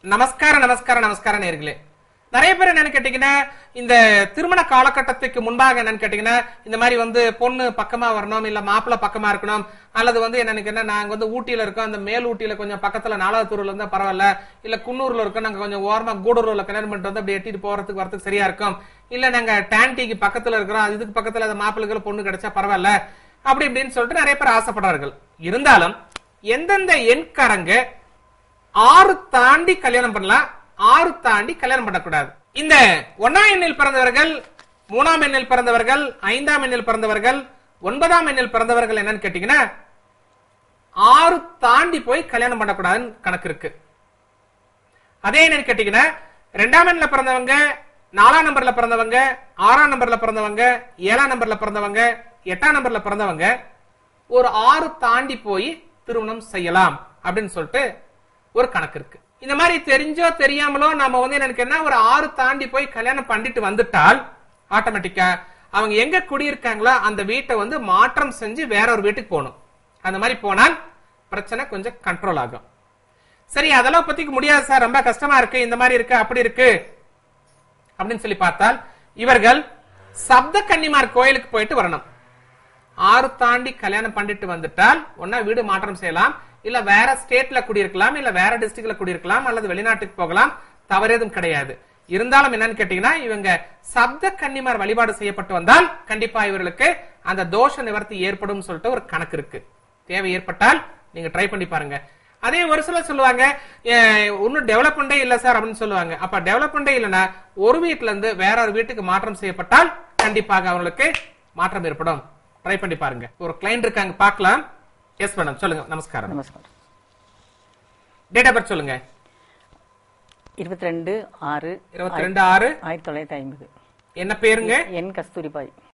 நமஸ்காரம் நமஸ்காரம் நமஸ்காரம் நேர்களே நிறைய பேர் என்னன்னு கேட்டீங்கன்னா இந்த திருமண காலகட்டத்துக்கு முன்பாக என்னன்னு கேட்டீங்கன்னா இந்த மாதிரி வந்து பொண்ணு பக்கமா வரணும் இல்ல மாப்பிள்ளை பக்கமா இருக்கணும் அல்லது வந்து என்னன்னு கேட்டா நாங்க வந்து ஊட்டியில இருக்கோம் அந்த மேல் ஊட்டியில கொஞ்சம் பக்கத்துல நாலாவத்தூர்ல இருந்தா பரவாயில்ல இல்ல குன்னூர்ல இருக்கோம் நாங்க கொஞ்சம் ஓரமா கூடூர்ல கல்யாணம் பண்ணிட்டு வந்து அப்படி எட்டிட்டு போறதுக்கு வரதுக்கு சரியா இருக்கும் இல்ல நாங்க டான்டிக்கு பக்கத்துல இருக்கிறோம் அது இதுக்கு பக்கத்துல அந்த மாப்பிள்ளைகள் பொண்ணு கிடைச்சா பரவாயில்ல அப்படி இப்படின்னு சொல்லிட்டு நிறைய பேர் ஆசைப்படுறார்கள் இருந்தாலும் எந்தெந்த எண்காரங்க ஆறு தாண்டி கல்யாணம் பண்ணலாம் ஆறு தாண்டி கல்யாணம் பண்ணக்கூடாது இந்த ஒன்னாம் எண்ணில் பிறந்தவர்கள் மூணாம் எண்ணில் பிறந்தவர்கள் ஐந்தாம் எண்ணில் பிறந்தவர்கள் ஒன்பதாம் எண்ணில் பிறந்தவர்கள் என்னன்னு கேட்டீங்கன்னா ஆறு தாண்டி போய் கல்யாணம் பண்ணக்கூடாதுன்னு கணக்கு இருக்கு அதே என்னன்னு கேட்டீங்கன்னா ரெண்டாம் எண்ணில் பிறந்தவங்க நாலாம் நம்பர்ல பிறந்தவங்க ஆறாம் நம்பர்ல பிறந்தவங்க ஏழாம் நம்பர்ல பிறந்தவங்க எட்டாம் நம்பர்ல பிறந்தவங்க ஒரு ஆறு தாண்டி போய் திருமணம் செய்யலாம் அப்படின்னு சொல்லிட்டு ஒரு கணக்கு இருக்கு இந்த மாதிரி தெரிஞ்சோ தெரியாமலோ நாம வந்து எனக்கு என்ன ஒரு ஆறு தாண்டி போய் கல்யாணம் பண்ணிட்டு வந்துட்டால் ஆட்டோமேட்டிக்கா அவங்க எங்க குடியிருக்காங்களோ அந்த வீட்டை வந்து மாற்றம் செஞ்சு வேற ஒரு வீட்டுக்கு போகணும் அந்த மாதிரி போனால் பிரச்சனை கொஞ்சம் கண்ட்ரோல் ஆகும் சரி அதெல்லாம் பத்திக்க முடியாது சார் ரொம்ப கஷ்டமா இருக்கு இந்த மாதிரி இருக்கு அப்படி இருக்கு அப்படின்னு சொல்லி பார்த்தால் இவர்கள் சப்த கன்னிமார் கோயிலுக்கு போயிட்டு வரணும் ஆறு தாண்டி கல்யாணம் பண்ணிட்டு வந்துட்டால் ஒன்னா வீடு மாற்றம் செய்யலாம் இல்ல வேற ஸ்டேட்ல குடியிருக்கலாம் இல்ல வேற டிஸ்ட்ரிக்ட்ல குடியிருக்கலாம் அல்லது வெளிநாட்டுக்கு போகலாம் தவறேதும் கிடையாது இருந்தாலும் என்னன்னு கேட்டீங்கன்னா இவங்க சப்த கன்னிமார் வழிபாடு செய்யப்பட்டு வந்தால் கண்டிப்பா இவர்களுக்கு அந்த தோஷ நிவர்த்தி ஏற்படும் சொல்லிட்டு ஒரு கணக்கு இருக்கு தேவை ஏற்பட்டால் நீங்க ட்ரை பண்ணி பாருங்க அதே ஒரு சிலர் சொல்லுவாங்க "ஏன், ஒன்னும் டெவலப்மெண்டே இல்ல சார் அப்படின்னு சொல்லுவாங்க அப்ப டெவலப்மெண்டே இல்லைன்னா ஒரு வீட்டுல இருந்து வேற ஒரு வீட்டுக்கு மாற்றம் செய்யப்பட்டால் கண்டிப்பாக அவங்களுக்கு மாற்றம் ஏற்படும் ட்ரை பண்ணி பாருங்க ஒரு கிளைண்ட் இருக்காங்க பார்க்கலாம் எஸ் மேடம் சொல்லுங்க நமஸ்காரம் நமஸ்காரம் டேட் ஆஃப் பர்த் சொல்லுங்க இருபத்தி ரெண்டு ஆறு இருபத்தி ரெண்டு ஆறு ஆயிரத்தி தொள்ளாயிரத்தி ஐம்பது என்ன பேருங்க என் கஸ்தூரிபாய்